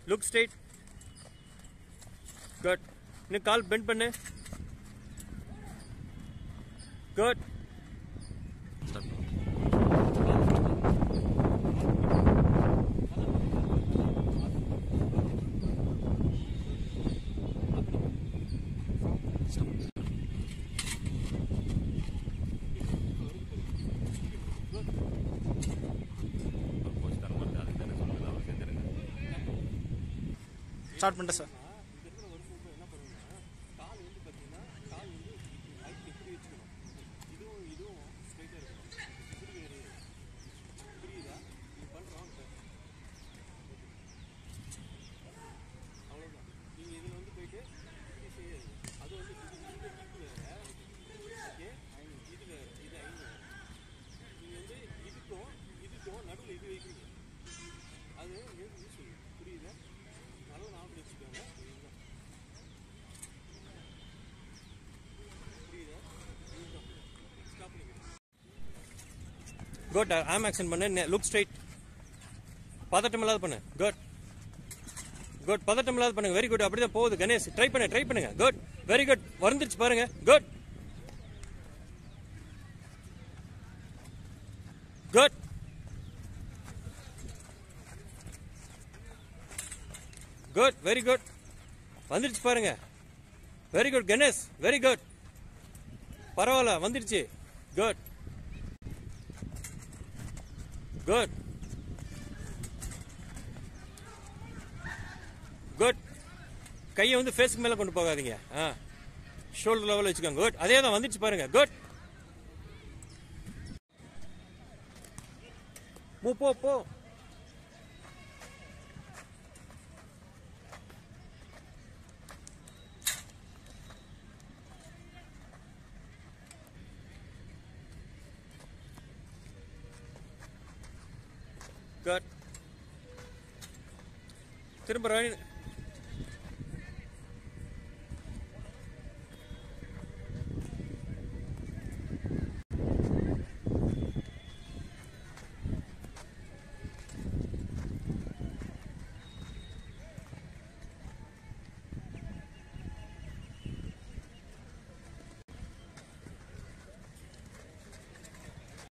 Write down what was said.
look straight good இன்னும் கால் bend பண்ணு குட் ஸ்டார்ட் பண்ணிட்டேன் சார் குட் ஆம் ஆக்ஷன் பண்ணு லுக் ஸ்ட்ரைட் பதட்டம் இல்லாத பண்ணு குட் குட் பதட்டம் இல்லாத பண்ணுங்க வெரி குட் அப்படிதான் போகுது கணேஷ் ட்ரை பண்ணு ட்ரை பண்ணுங்க குட் வெரி குட் வந்துருச்சு பாருங்க good good good very good வந்துருச்சு பாருங்க very good Ganesh very good பரவாயில்ல வந்துருச்சு குட் குட் குட் கையை வந்து ஃபேஸ்க்கு மேல கொண்டு போகாதீங்க ஆ ஷோல்டர் லெவல் வச்சுக்கோங்க குட் அதே தான் வந்துச்சு பாருங்க குட் மூ போ போ குட் திரும்ப ரவி